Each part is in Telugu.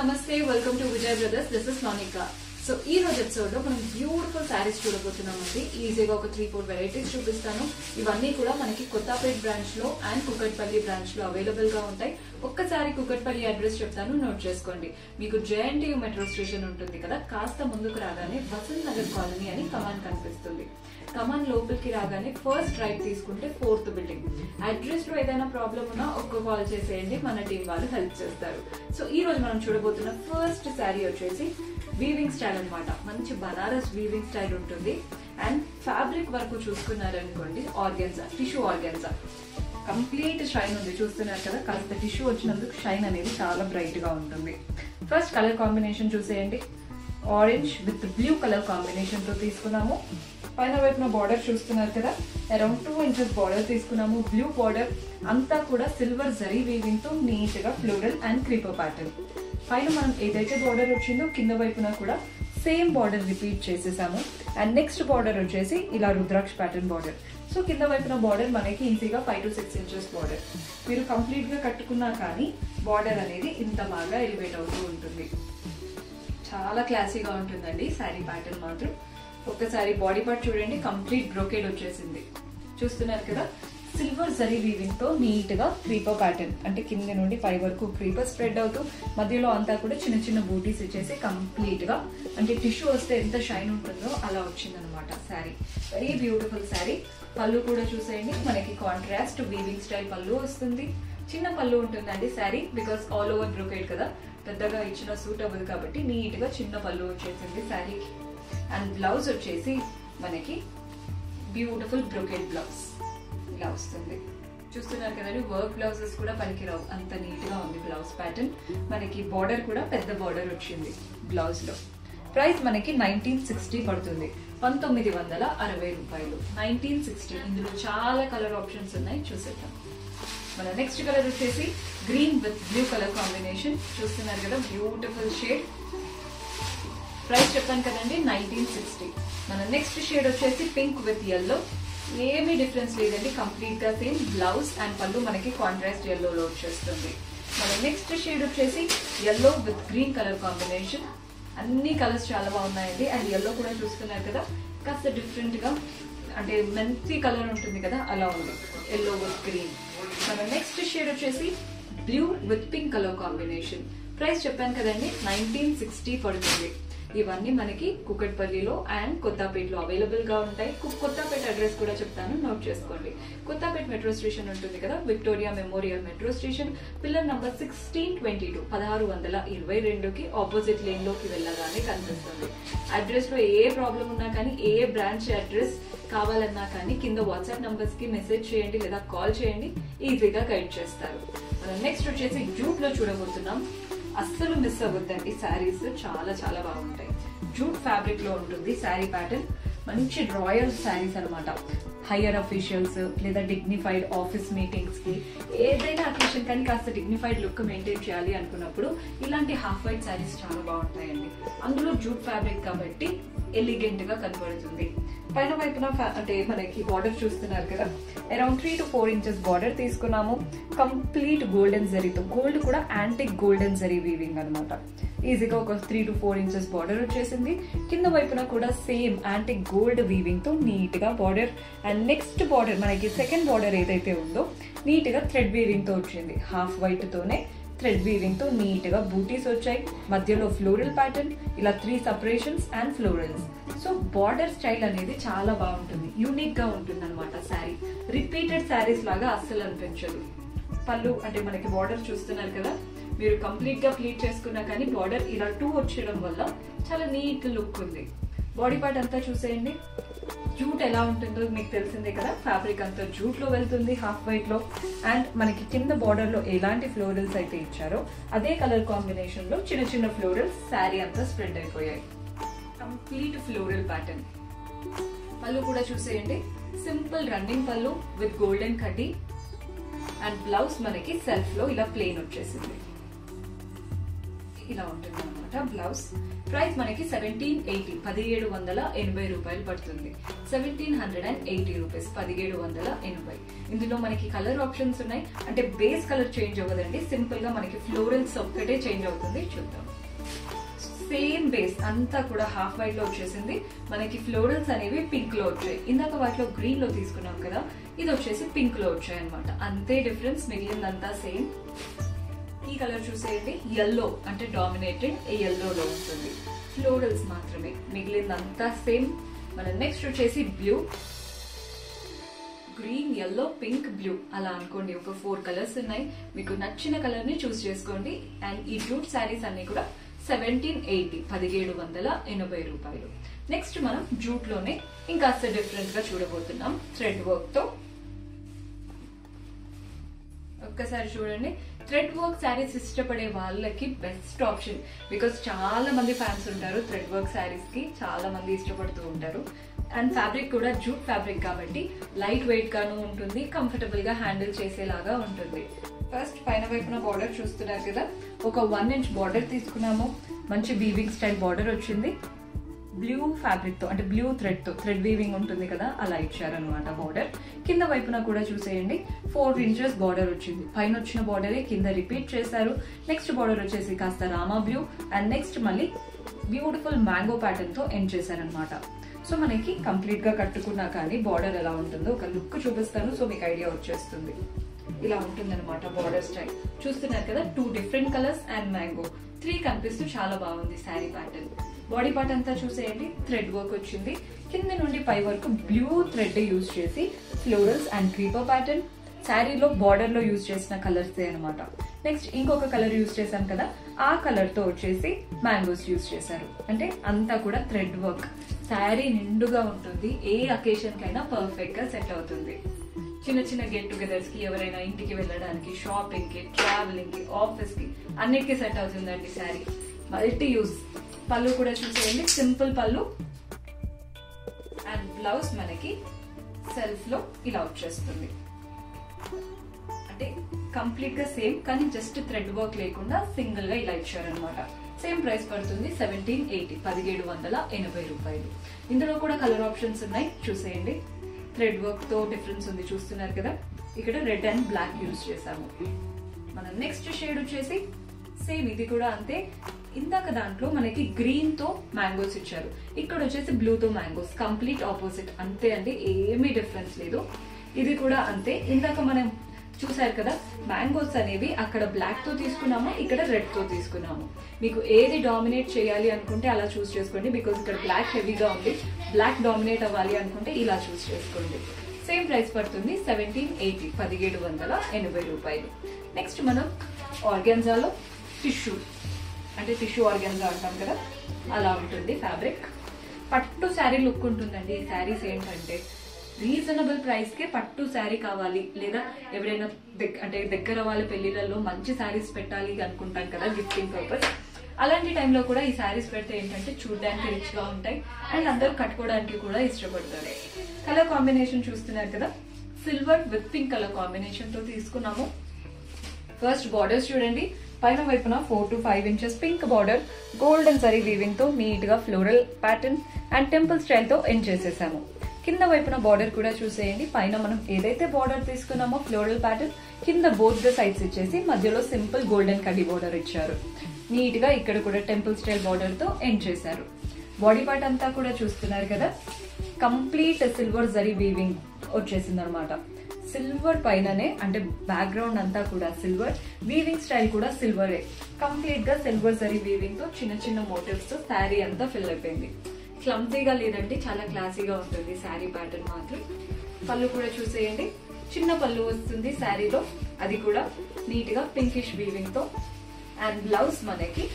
నమస్తే welcome to Vijay brothers this is Monica so ఈ రోజు ఎపిసోడ్ లో మనం బ్యూటిఫుల్ శారీస్ చూడబోతున్నాం అండి ఈజీగా ఒక త్రీ ఫోర్ వెరైటీస్ చూపిస్తాను ఇవన్నీ కూడా మనకి కొత్తపేట్ బ్రాంచ్ లో అండ్ కుకట్పల్లి బ్రాంచ్ లో అవైలబుల్ గా ఉంటాయి ఒక్కసారి కుకట్పల్లి అడ్రస్ చెప్తాను నోట్ చేసుకోండి మీకు జేఎన్టీయూ మెట్రో స్టేషన్ ఉంటుంది కదా కాస్త ముందుకు రాగానే వసంత్ నగర్ కాలనీ అని కమాన్ కనిపిస్తుంది కమాన్ లోపలికి రాగానే ఫస్ట్ రైట్ తీసుకుంటే ఫోర్త్ బిల్డింగ్ అడ్రస్ లో ఏదైనా ప్రాబ్లం ఉన్నా ఒక్క కాల్ చేసేయండి మన టీం వాళ్ళు హెల్ప్ చేస్తారు సో ఈ రోజు మనం చూడబోతున్న ఫస్ట్ శారీ వచ్చేసి వీవింగ్ స్టైల్ అన్నమాట మంచి బనారస్ వీవింగ్ స్టైల్ ఉంటుంది అండ్ ఫ్యాబ్రిక్ వరకు చూసుకున్నారనుకోండి organza tissue organza complete shine ఉంది చూస్తున్నారు కదా కాస్త టిష్యూ వచ్చినందుకు షైన్ అనేది చాలా బ్రైట్ గా ఉంటుంది ఫస్ట్ కలర్ కాంబినేషన్ చూసేయండి orange with blue colour combination తో తీసుకున్నాము పైన వైపున బార్డర్ చూస్తున్నారు కదా అరౌండ్ టూ ఇంచెస్ బార్డర్ తీసుకున్నాము బ్లూ బార్డర్ అంతా కూడా సిల్వర్ జరీ వీవింగ్ తో నీట్ గా ఫ్లోరల్ అండ్ క్రీపర్ ప్యాటర్న్ పైన మనం ఏదైతే బార్డర్ వచ్చిందో కింద వైపున కూడా సేమ్ బార్డర్ రిపీట్ చేసేసాము అండ్ నెక్స్ట్ బార్డర్ వచ్చేసి ఇలా రుద్రాక్ష ప్యాటర్న్ బార్డర్ సో కింద వైపున బార్డర్ మనకి ఈజీగా five to six inches border మీరు కంప్లీట్ గా కట్టుకున్నా కానీ బార్డర్ అనేది ఇంత బాగా ఎలివేట్ అవుతూ ఉంటుంది చాలా క్లాసీగా ఉంటుందండి శారీ ప్యాటర్న్ మాత్రం ఒక్కసారి బాడీ పార్ట్ చూడండి కంప్లీట్ బ్రోకేడ్ వచ్చేసింది చూస్తున్నారు కదా సిల్వర్ జరీ వీవింగ్ తో నీట్ గా క్రీపర్ ప్యాటర్న్ అంటే కింద నుండి పై వరకు క్రీపర్ స్ప్రెడ్ అవుతూ మధ్యలో అంతా కూడా చిన్న చిన్న బూటీస్ ఇచ్చేసి కంప్లీట్ గా అంటే టిష్యూ వస్తే ఎంత షైన్ ఉంటుందో అలా వచ్చిందనమాట శారీ వెరీ బ్యూటిఫుల్ శారీ పళ్ళు కూడా చూసేయండి మనకి కాంట్రాస్ట్ వీవింగ్ స్టైల్ పళ్ళు వస్తుంది చిన్న పళ్ళు ఉంటుందండి sari because all over brocade కదా పెద్దగా ఇచ్చిన సూట్ అవ్వదు కాబట్టి నీట్ గా చిన్న పళ్ళు వచ్చేసింది శారీకి అండ్ బ్లౌజ్ వచ్చేసి మనకి బ్యూటిఫుల్ బ్రోకెడ్ బ్లౌజ్ ఇలా వస్తుంది చూస్తున్నారు కదండి వర్క్ బ్లౌజెస్ కూడా పనికిరావు అంత నీట్ గా ఉంది బ్లౌజ్ ప్యాటర్న్ మనకి బార్డర్ కూడా పెద్ద బార్డర్ వచ్చింది బ్లౌజ్ లో ప్రైస్ మనకి నైన్టీన్ సిక్స్టీ పడుతుంది పంతొమ్మిది వందల అరవై రూపాయలు నైన్టీన్ సిక్స్టీ ఇందులో చాలా కలర్ ఆప్షన్స్ ఉన్నాయి చూసేద్దాం మన నెక్స్ట్ కలర్ వచ్చేసి green with blue colour combination చూస్తున్నారు కదా బ్యూటిఫుల్ షేడ్ ప్రైస్ చెప్పాను కదండి నైన్టీన్ సిక్స్టీ మన నెక్స్ట్ షేడ్ వచ్చేసి పింక్ విత్ ఎల్లో ఏమీ డిఫరెన్స్ లేదండి కంప్లీట్ గా సేమ్ బ్లౌజ్ అండ్ పళ్ళు మనకి కాంట్రాస్ట్ ఎల్లోలో వచ్చేస్తుంది మన నెక్స్ట్ షేడ్ వచ్చేసి yellow with green colour combination అన్ని కలర్స్ చాలా బాగున్నాయండి అండ్ ఎల్లో కూడా చూస్తున్నారు కదా కాస్త డిఫరెంట్ గా అంటే మంచి కలర్ ఉంటుంది కదా అలా ఉంది ఎల్లో విత్ గ్రీన్ మన నెక్స్ట్ షేడ్ వచ్చేసి blue with pink colour combination price చెప్పాను కదండి నైన్టీన్ సిక్స్టీ పడుతుంది ఇవన్నీ మనకి కుకట్పల్లిలో అండ్ కొత్తపేటలో అవైలబుల్ గా ఉంటాయి కు- కొత్తపేట అడ్రస్ కూడా చెప్తాను నోట్ చేసుకోండి కొత్తపేట మెట్రో స్టేషన్ ఉంటుంది కదా Victoria Memorial metro station pillar number sixteen twenty two పదహారు వందల ఇరవై రెండుకి ఆపోజిట్ లేన్ లోకి వెళ్ళగానే కనిపిస్తుంది అడ్రస్ లో ఏ ప్రాబ్లం ఉన్నా కానీ ఏ బ్రాంచ్ అడ్రస్ కావాలన్నా కానీ కింద వాట్సాప్ నంబర్స్ కి మెసేజ్ చేయండి లేదా కాల్ చేయండి ఈజీగా గైడ్ చేస్తారు మనం నెక్స్ట్ వచ్చేసి జూట్ లో చూడబోతున్నాం అస్సలు మిస్ అవ్వద్దండి శారీస్ చాలా చాలా బాగుంటాయి జూట్ ఫ్యాబ్రిక్ లో ఉంటుంది శారీ ప్యాటర్న్ మంచి రాయల్ శారీస్ అన్నమాట హయ్యర్ అఫీషియల్స్ లేదా డిగ్నిఫైడ్ ఆఫీస్ మీటింగ్స్ కి ఏదైనా అకేషన్ కానీ కాస్త డిగ్నిఫైడ్ లుక్ మెయింటైన్ చేయాలి అనుకున్నప్పుడు ఇలాంటి హాఫ్ వైట్ శారీస్ చాలా బాగుంటాయండి అందులో జూట్ ఫ్యాబ్రిక్ కాబట్టి ఎలిగెంట్ గా కనబడుతుంది పైన వైపున fa- అంటే మనకి బార్డర్ చూస్తున్నారు కదా around three to four inches border తీసుకున్నాము కంప్లీట్ గోల్డెన్ జరీతో గోల్డ్ కూడా యాంటిక్ గోల్డెన్ జరీ వీవింగ్ అనమాట ఈజీగా ఒక three to four inches border వచ్చేసింది కింద వైపున కూడా సేమ్ యాంటిక్ గోల్డ్ వీవింగ్ తో నీట్ గా బార్డర్ అండ్ నెక్స్ట్ బార్డర్ మనకి సెకండ్ బార్డర్ ఏదైతే ఉందో నీట్ గా థ్రెడ్ వీవింగ్ తో వచ్చింది హాఫ్ వైట్ తోనే థ్రెడ్ వీవింగ్ తో నీట్ గా బూటీస్ వచ్చాయి మధ్యలో ఫ్లోరల్ ప్యాటర్న్ ఇలా three separations and florals so border style అనేది చాలా బాగుంటుంది యూనిక్ గా ఉంటుంది అనమాట శారీ రిపీటెడ్ శారీస్ లాగా అస్సలు అనిపించదు పళ్ళు అంటే మనకి బార్డర్ చూస్తున్నారు కదా మీరు కంప్లీట్ గా ప్లీట్ చేసుకున్నా కానీ బార్డర్ ఇలా టూ వచ్చేయడం వల్ల చాలా నీట్ లుక్ ఉంది బాడీ పార్ట్ అంతా చూసేయండి జూట్ ఎలా ఉంటుందో మీకు తెలిసిందే కదా ఫ్యాబ్రిక్ అంతా జూట్ లో వెళ్తుంది హాఫ్ వైట్ లో అండ్ మనకి కింద బార్డర్ లో ఎలాంటి ఫ్లోరల్స్ అయితే ఇచ్చారో అదే కలర్ కాంబినేషన్ లో చిన్న చిన్న ఫ్లోరల్స్ శారీ అంతా స్ప్రెడ్ అయిపోయాయి కంప్లీట్ ఫ్లోరల్ ప్యాటర్న్ పళ్ళు కూడా చూసేయండి సింపుల్ రన్నింగ్ పళ్ళు విత్ గోల్డెన్ కడ్డీ అండ్ బ్లౌజ్ మనకి సెల్ఫ్ లో ఇలా ప్లెయిన్ వచ్చేసింది ఇలా ఉంటుంది అనమాట బ్లౌజ్ ప్రైస్ మనకి సెవెంటీన్ ఎయిటీ పదిహేడు వందల ఎనభై రూపాయలు పడుతుంది seventeen hundred and eighty rupees పదిహేడు వందల ఎనభై ఇందులో మనకి కలర్ ఆప్షన్స్ ఉన్నాయి అంటే బేస్ కలర్ చేంజ్ అవ్వదండి సింపుల్ గా మనకి ఫ్లోరల్స్ ఒక్కటే చేంజ్ అవుతుంది చూద్దాం సేమ్ బేస్ అంతా కూడా హాఫ్ వైట్ లో వచ్చేసింది మనకి ఫ్లోరల్స్ అనేవి పింక్ లో వచ్చాయి ఇందాక వాటిలో గ్రీన్ లో తీసుకున్నాం కదా ఇది వచ్చేసి పింక్ లో వచ్చాయి అనమాట అంతే డిఫరెన్స్ మిగిలిందంతా సేమ్ ఈ కలర్ చూసేయండి ఎల్లో అంటే డామినేటెడ్ ఎల్లోలో ఉంటుంది ఫ్లోరల్స్ మాత్రమే మిగిలిందంతా సేమ్ మన నెక్స్ట్ వచ్చేసి blue green yellow pink blue అలా అనుకోండి ఒక ఫోర్ కలర్స్ ఉన్నాయి మీకు నచ్చిన కలర్ ని చూస్ చేసుకోండి అండ్ ఈ జూట్ శారీస్ అన్ని కూడా సెవెంటీన్ ఎయిటీ పదిహేడు వందల ఎనభై రూపాయలు నెక్స్ట్ మనం జూట్ లోనే ఇంకాస్త డిఫరెంట్ గా చూడబోతున్నాం థ్రెడ్ వర్క్ తో ఒక్కసారి చూడండి థ్రెడ్ వర్క్ శారీస్ ఇష్టపడే వాళ్ళకి బెస్ట్ ఆప్షన్ బికాస్ చాలా మంది ఫ్యాన్స్ ఉంటారు థ్రెడ్ వర్క్ శారీస్ కి చాలా మంది ఇష్టపడుతూ ఉంటారు అండ్ ఫ్యాబ్రిక్ కూడా జూట్ ఫ్యాబ్రిక్ కాబట్టి లైట్ వెయిట్ గాను ఉంటుంది కంఫర్టబుల్ గా హ్యాండిల్ చేసేలాగా ఉంటుంది ఫస్ట్ పైన వైపున బార్డర్ చూస్తున్నారు కదా ఒక వన్ ఇంచ్ బార్డర్ తీసుకున్నాము మంచి వీవింగ్ స్టైల్ బార్డర్ వచ్చింది బ్లూ ఫ్యాబ్రిక్ తో అంటే బ్లూ థ్రెడ్ తో థ్రెడ్ వీవింగ్ ఉంటుంది కదా అలా ఇచ్చారనమాట బార్డర్ కింద వైపున కూడా చూసేయండి ఫోర్ ఇంచెస్ బార్డర్ వచ్చింది పైన వచ్చిన బార్డరే కింద రిపీట్ చేశారు నెక్స్ట్ బార్డర్ వచ్చేసి కాస్త రామా బ్లూ అండ్ నెక్స్ట్ మళ్ళీ బ్యూటిఫుల్ మ్యాంగో ప్యాటర్న్ తో ఎండ్ చేశారనమాట సో మనకి కంప్లీట్ గా కట్టుకున్నా కానీ బార్డర్ ఎలా ఉంటుందో ఒక లుక్ చూపిస్తాను సో మీకు ఐడియా వచ్చేస్తుంది ఇలా ఉంటుందన్నమాట బార్డర్ స్టైల్ చూస్తున్నారు కదా two different colours and mango tree కనిపిస్తూ చాలా బాగుంది శారీ ప్యాటర్న్ బాడీ పార్ట్ అంతా చూసేయండి థ్రెడ్ వర్క్ వచ్చింది కింద నుండి పై వరకు బ్లూ థ్రెడ్ యూజ్ చేసి ఫ్లోరల్స్ అండ్ క్రీపర్ ప్యాటర్న్ శారీలో బార్డర్ లో యూజ్ చేసిన కలర్స్ అనమాట నెక్స్ట్ ఇంకొక కలర్ యూజ్ చేశాం కదా ఆ కలర్ తో వచ్చేసి మ్యాంగోస్ యూజ్ చేశారు అంటే అంతా కూడా థ్రెడ్ వర్క్ శారీ నిండుగా ఉంటుంది ఏ అకేషన్ కైనా పర్ఫెక్ట్ గా సెట్ అవుతుంది చిన్న చిన్న గెట్ టుగెదర్స్ కి ఎవరైనా ఇంటికి వెళ్ళడానికి షాపింగ్ కి ట్రావెలింగ్ కి ఆఫీస్ కి అన్నిటికీ సెట్ అవుతుందండి శారీ మల్టీ యూస్ పళ్ళు కూడా చూసేయండి సింపుల్ పళ్ళు అండ్ బ్లౌజ్ మనకి సెల్ఫ్ లో ఇలా వచ్చేస్తుంది అంటే కంప్లీట్ గా సేమ్ కానీ జస్ట్ థ్రెడ్ వర్క్ లేకుండా సింగిల్ గా ఇలా ఇచ్చారనమాట సేమ్ ప్రైస్ పడుతుంది సెవెంటీన్ ఎయిటీ పదిహేడు వందల ఎనభై రూపాయలు ఇందులో కూడా కలర్ ఆప్షన్స్ ఉన్నాయి చూసేయండి థ్రెడ్ వర్క్ తో డిఫరెన్స్ ఉంది చూస్తున్నారు కదా ఇక్కడ రెడ్ అండ్ బ్లాక్ యూజ్ చేసాము మన నెక్స్ట్ షేడ్ వచ్చేసి సేమ్ ఇది కూడా అంతే ఇందాక దాంట్లో మనకి గ్రీన్ తో మ్యాంగోస్ ఇచ్చారు ఇక్కడ వచ్చేసి బ్లూ తో మ్యాంగోస్ కంప్లీట్ ఆపోజిట్ అంతే అండి ఏమీ డిఫరెన్స్ లేదు ఇది కూడా అంతే ఇందాక మనం చూసారు కదా మ్యాంగోస్ అనేవి అక్కడ బ్లాక్ తో తీసుకున్నాము ఇక్కడ రెడ్ తో తీసుకున్నాము మీకు ఏది డామినేట్ చేయాలి అనుకుంటే అలా చూస్ చేసుకోండి బికాస్ ఇక్కడ బ్లాక్ హెవీగా ఉంది బ్లాక్ డామినేట్ అవ్వాలి అనుకుంటే ఇలా చూస్ చేసుకోండి సేమ్ ప్రైస్ పడుతుంది సెవెంటీన్ ఎయిటీ పదిహేడు వందల ఎనభై రూపాయలు నెక్స్ట్ మనం ఆర్గాన్జాలో టిష్యూ అంటే టిష్యూ ఆర్గాన్జా అంటాం కదా అలా ఉంటుంది ఫ్యాబ్రిక్ పట్టు శారీ లుక్ ఉంటుందండి ఈ శారీస్ ఏంటంటే రీజనబుల్ ప్రైస్ కే పట్టు శారీ కావాలి లేదా ఎవరైనా దగ్- అంటే దగ్గర వాళ్ళ పెళ్లిళ్ళలో మంచి శారీస్ పెట్టాలి అనుకుంటాం కదా గిఫ్టింగ్ పర్పస్ అలాంటి టైంలో కూడా ఈ శారీస్ పెడితే ఏంటంటే చూడడానికి రిచ్ గా ఉంటాయి అండ్ అందరూ కట్టుకోవడానికి కూడా ఇష్టపడతారు కలర్ కాంబినేషన్ చూస్తున్నారు కదా silver with pink colour combination తో తీసుకున్నాము ఫస్ట్ బార్డర్స్ చూడండి పైన వైపున four to five inches pink border golden zari weaving తో నీట్ గా floral pattern and temple style తో ఎండ్ చేసేసాము కింద వైపున బార్డర్ కూడా చూసేయండి పైన మనం ఏదైతే బార్డర్ తీసుకున్నామో ఫ్లోరల్ ప్యాటర్న్ కింద బోత్ ద సైడ్స్ ఇచ్చేసి మధ్యలో సింపుల్ గోల్డెన్ కడ్డీ బార్డర్ ఇచ్చారు నీట్ గా ఇక్కడ కూడా టెంపుల్ స్టైల్ బార్డర్ తో ఎండ్ చేశారు బాడీ పార్ట్ అంతా కూడా చూస్తున్నారు కదా కంప్లీట్ సిల్వర్ జరీ వీవింగ్ వచ్చేసింది అనమాట సిల్వర్ పైననే అంటే బ్యాక్గ్రౌండ్ అంతా కూడా సిల్వర్ వీవింగ్ స్టైల్ కూడా సిల్వరే కంప్లీట్ గా సిల్వర్ జరీ వీవింగ్ తో చిన్న చిన్న మోటివ్స్ తో శారీ అంతా ఫిల్ అయిపోయింది క్లమ్జీగా లేదంటే చాలా క్లాసీగా ఉంటుంది శారీ ప్యాటర్న్ మాత్రం పళ్ళు కూడా చూసేయండి చిన్న పళ్ళు వస్తుంది శారీలో అది కూడా నీట్ గా పింకిష్ వీవింగ్ తో అండ్ బ్లౌజ్ మనకి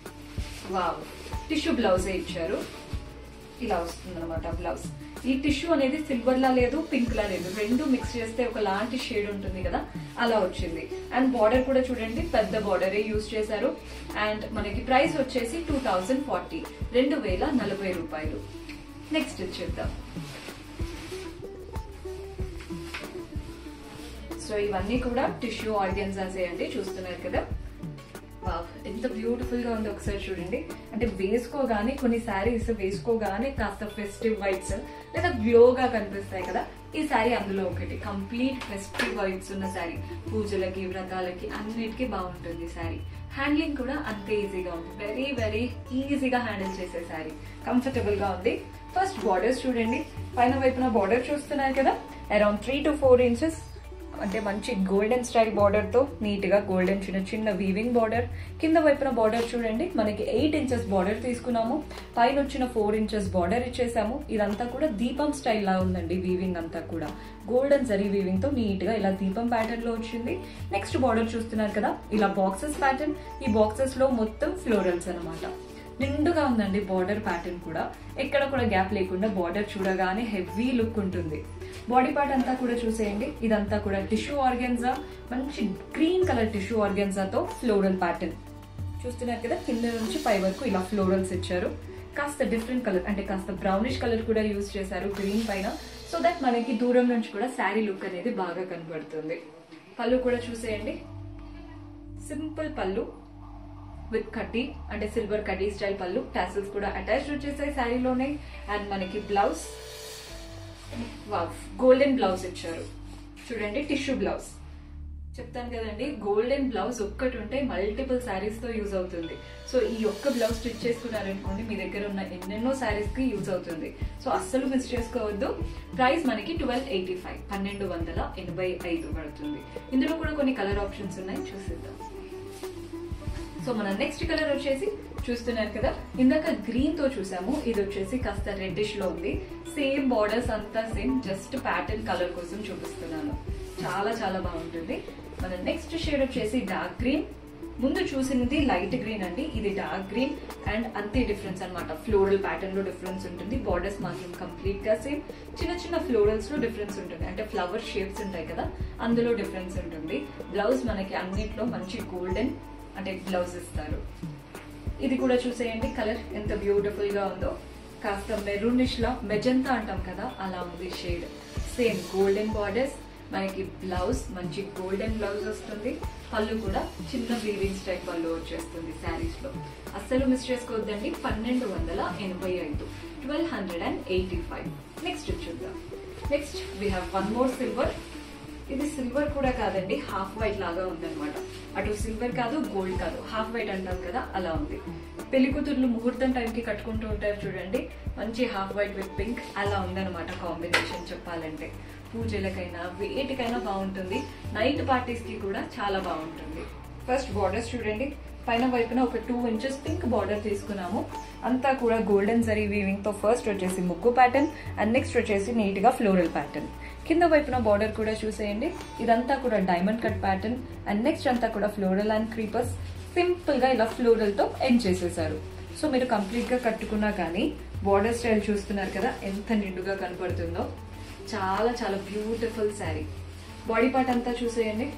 వావ్ టిష్యూ బ్లౌజే ఇచ్చారు ఇలా వస్తుంది అనమాట బ్లౌజ్ ఈ టిష్యూ అనేది సిల్వర్ లా లేదు పింక్ లా లేదు రెండు మిక్స్ చేస్తే ఒక లాంటి షేడ్ ఉంటుంది కదా అలా వచ్చింది అండ్ బార్డర్ కూడా చూడండి పెద్ద బార్డరే యూజ్ చేశారు అండ్ మనకి ప్రైస్ వచ్చేసి టూ థౌజండ్ ఫార్టీ రెండు వేల నలభై రూపాయలు నెక్స్ట్ చూద్దాం సో ఇవన్నీ కూడా టిష్యూ ఆర్గన్జాసే అండి చూస్తున్నారు కదా వావ్ ఎంత బ్యూటిఫుల్ గా ఉందో ఒకసారి చూడండి అంటే వేసుకోగానే కొన్ని శారీస్ వేసుకోగానే కాస్త ఫెస్టివ్ వైబ్స్ లేదా గ్లోగా కనిపిస్తాయి కదా ఈ శారీ అందులో ఒకటి కంప్లీట్ ఫెస్టివ్ వైబ్స్ ఉన్న శారీ పూజలకి వ్రతాలకి అన్నిటికీ బాగుంటుంది శారీ హ్యాండ్లింగ్ కూడా అంతే ఈజీగా ఉంది వెరీ వెరీ ఈజీగా హ్యాండిల్ చేసే శారీ కంఫర్టబుల్ గా ఉంది ఫస్ట్ బార్డర్స్ చూడండి పైన వైపున బార్డర్ చూస్తున్నారు కదా around three to four inches అంటే మంచి గోల్డెన్ స్టైల్ బార్డర్ తో నీట్ గా గోల్డెన్ చిన్న చిన్న వీవింగ్ బార్డర్ కింద వైపున బార్డర్ చూడండి మనకి ఎయిట్ ఇంచెస్ బార్డర్ తీసుకున్నాము పైన వచ్చిన ఫోర్ ఇంచెస్ బార్డర్ ఇచ్చేసాము ఇదంతా కూడా దీపం స్టైల్ లా ఉందండి వీవింగ్ అంతా కూడా గోల్డెన్ జరీ వీవింగ్ తో నీట్ గా ఇలా దీపం ప్యాటర్న్ లో వచ్చింది నెక్స్ట్ బార్డర్ చూస్తున్నారు కదా ఇలా బాక్సెస్ ప్యాటర్న్ ఈ బాక్సెస్ లో మొత్తం ఫ్లోరల్స్ అనమాట నిండుగా ఉందండి బార్డర్ ప్యాటర్న్ కూడా ఎక్కడ కూడా గ్యాప్ లేకుండా బార్డర్ చూడగానే హెవీ లుక్ ఉంటుంది బాడీ పార్ట్ అంతా కూడా చూసేయండి ఇదంతా కూడా టిష్యూ ఆర్గెన్జా మంచి గ్రీన్ కలర్ టిష్యూ ఆర్గెన్జాతో ఫ్లోరల్ ప్యాటర్న్ చూస్తున్నారు కదా కింద నుంచి పై వరకు ఇలా ఫ్లోరల్స్ ఇచ్చారు కాస్త డిఫరెంట్ కలర్ అంటే కాస్త బ్రౌనిష్ కలర్ కూడా యూజ్ చేశారు గ్రీన్ పైన సో దట్ మనకి దూరం నుంచి కూడా శారీ లుక్ అనేది బాగా కనబడుతుంది పళ్ళు కూడా చూసేయండి సింపుల్ పళ్ళు విత్ కడ్డీ అంటే సిల్వర్ కడ్డీ స్టైల్ పళ్ళు టాసిల్స్ కూడా అటాచ్డ్ వచ్చేసాయి శారీలోనే అండ్ మనకి బ్లౌజ్ గోల్డెన్ బ్లౌజ్ ఇచ్చారు చూడండి టిష్యూ బ్లౌజ్ చెప్తాను కదండి గోల్డెన్ బ్లౌజ్ ఒక్కటి ఉంటే మల్టిపుల్ శారీస్ తో యూజ్ అవుతుంది సో ఈ ఒక్క బ్లౌజ్ స్టిచ్ చేసుకున్నారనుకోండి మీ దగ్గర ఉన్న ఎన్నెన్నో శారీస్ కి యూజ్ అవుతుంది సో అస్సలు మిస్ చేసుకోవద్దు ప్రైస్ మనకి ట్వెల్వ్ ఎయిటీ ఫైవ్ పన్నెండు వందల ఎనభై ఐదు పడుతుంది ఇందులో కూడా కొన్ని కలర్ ఆప్షన్స్ ఉన్నాయి చూసిద్దాం సో మన నెక్స్ట్ కలర్ వచ్చేసి చూస్తున్నారు కదా ఇందాక గ్రీన్ తో చూసాము ఇది వచ్చేసి కాస్త రెడ్డిష్ లో ఉంది సేమ్ బార్డర్స్ అంతా సేమ్ జస్ట్ ప్యాటర్న్ కలర్ కోసం చూపిస్తున్నాను చాలా చాలా బాగుంటుంది మన నెక్స్ట్ షేడ్ వచ్చేసి డార్క్ గ్రీన్ ముందు చూసినది లైట్ గ్రీన్ అండి ఇది డార్క్ గ్రీన్ అండ్ అంతే డిఫరెన్స్ అనమాట ఫ్లోరల్ ప్యాటర్న్ లో డిఫరెన్స్ ఉంటుంది బార్డర్స్ మాత్రం కంప్లీట్ గా సేమ్ చిన్న చిన్న ఫ్లోరల్స్ లో డిఫరెన్స్ ఉంటుంది అంటే ఫ్లవర్ షేప్స్ ఉంటాయి కదా అందులో డిఫరెన్స్ ఉంటుంది బ్లౌజ్ మనకి అన్నిట్లో మంచి గోల్డెన్ అంటే బ్లౌజ్ ఇస్తారు ఇది కూడా చూసేయండి కలర్ ఎంత బ్యూటిఫుల్ గా ఉందో కాస్త మెరూనిష్ లా మెజంతా అంటాం కదా అలా ఉంది షేడ్ సేమ్ గోల్డెన్ బార్డర్స్ మనకి బ్లౌజ్ మంచి గోల్డెన్ బ్లౌజ్ వస్తుంది పళ్ళు కూడా చిన్న వీవింగ్ స్టైల్ పళ్ళు వచ్చేస్తుంది శారీస్ లో అస్సలు మిస్ చేసుకోవద్దండి పన్నెండు వందల ఎనభై ఐదు twelve hundred and eighty five next చూద్దాం next we have one more silver ఇది సిల్వర్ కూడా కాదండి హాఫ్ వైట్ లాగా ఉందన్నమాట అటు సిల్వర్ కాదు గోల్డ్ కాదు హాఫ్ వైట్ అంటాం కదా అలా ఉంది పెళ్లి కూతుర్లు ముహూర్తం టైంకి కట్టుకుంటూ ఉంటారు చూడండి మంచి హాఫ్ వైట్ విత్ పింక్ అలా ఉందన్నమాట కాంబినేషన్ చెప్పాలంటే పూజలకైనా వేటికైనా బాగుంటుంది నైట్ పార్టీస్ కి కూడా చాలా బాగుంటుంది ఫస్ట్ బార్డర్స్ చూడండి పైన వైపున ఒక టూ ఇంచెస్ పింక్ బార్డర్ తీసుకున్నాము అంతా కూడా గోల్డెన్ జరీ వీవింగ్ తో ఫస్ట్ వచ్చేసి ముగ్గు ప్యాటర్న్ అండ్ నెక్స్ట్ వచ్చేసి నీట్ గా ఫ్లోరల్ ప్యాటర్న్ కింద వైపున బార్డర్ కూడా చూసేయండి ఇదంతా కూడా diamond cut pattern and next అంతా కూడా ఫ్లోరల్ అండ్ క్రీపర్స్ సింపుల్ గా ఇలా ఫ్లోరల్ తో ఎండ్ చేసేసారు సో మీరు కంప్లీట్ గా కట్టుకున్నా కానీ బార్డర్ స్టైల్ చూస్తున్నారు కదా ఎంత నిండుగా కనపడుతుందో చాలా చాలా బ్యూటిఫుల్ శారీ బాడీ పార్ట్ అంతా చూసేయండి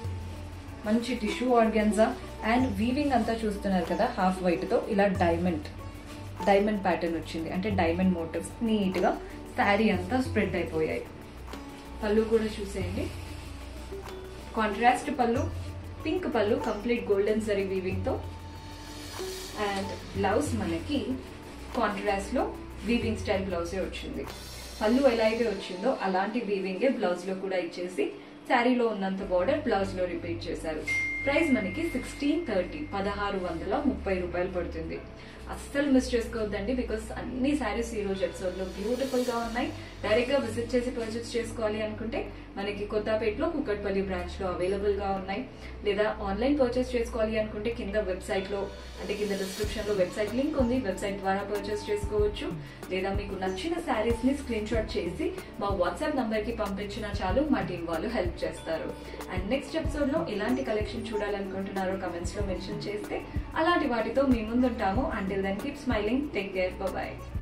మంచి టిష్యూ ఆర్గాన్జా అండ్ వీవింగ్ అంతా చూస్తున్నారు కదా హాఫ్ వైట్ తో ఇలా డైమండ్ డైమండ్ ప్యాటర్న్ వచ్చింది అంటే డైమండ్ మోటివ్స్ నీట్ గా శారీ అంతా స్ప్రెడ్ అయిపోయాయి పళ్ళు కూడా చూసేయండి కాంట్రాస్ట్ పళ్ళు పింక్ పళ్ళు కంప్లీట్ గోల్డెన్ సరీ వీవింగ్ తో అండ్ బ్లౌజ్ మనకి కాంట్రాస్ట్ లో వీవింగ్ స్టైల్ బ్లౌజే వచ్చింది పళ్ళు ఎలా అయితే వచ్చిందో అలాంటి వీవింగే బ్లౌజ్ లో కూడా ఇచ్చేసి శారీలో ఉన్నంత బార్డర్ బ్లౌజ్ లో రిపీట్ చేశారు ప్రైస్ మనకి సిక్స్టీన్ థర్టీ పదహారు వందల ముప్పై రూపాయలు పడుతుంది అస్సలు మిస్ చేసుకోవద్దండి బికాస్ అన్ని శారీస్ ఈ రోజు ఎపిసోడ్ లో బ్యూటిఫుల్ గా ఉన్నాయి డైరెక్ట్ గా విజిట్ చేసి పర్చేస్ చేసుకోవాలి అనుకుంటే మనకి కొత్తపేటలో కుక్కట్పల్లి బ్రాంచ్ లో అవైలబుల్ గా ఉన్నాయి లేదా ఆన్లైన్ పర్చేస్ చేసుకోవాలి అనుకుంటే కింద వెబ్సైట్ లో అంటే కింద డిస్క్రిప్షన్ లో వెబ్సైట్ లింక్ ఉంది వెబ్సైట్ ద్వారా పర్చేస్ చేసుకోవచ్చు లేదా మీకు నచ్చిన శారీస్ ని స్క్రీన్ షాట్ చేసి మా వాట్సాప్ నంబర్ కి పంపించినా చాలు మా టీం వాళ్ళు హెల్ప్ చేస్తారు అండ్ నెక్స్ట్ ఎపిసోడ్ లో ఎలాంటి కలెక్షన్ చూడాలనుకుంటున్నారో కమెంట్స్ లో మెన్షన్ చేస్తే అలాంటి వాటితో మీ ముందుంటాము until then keep smiling take care bye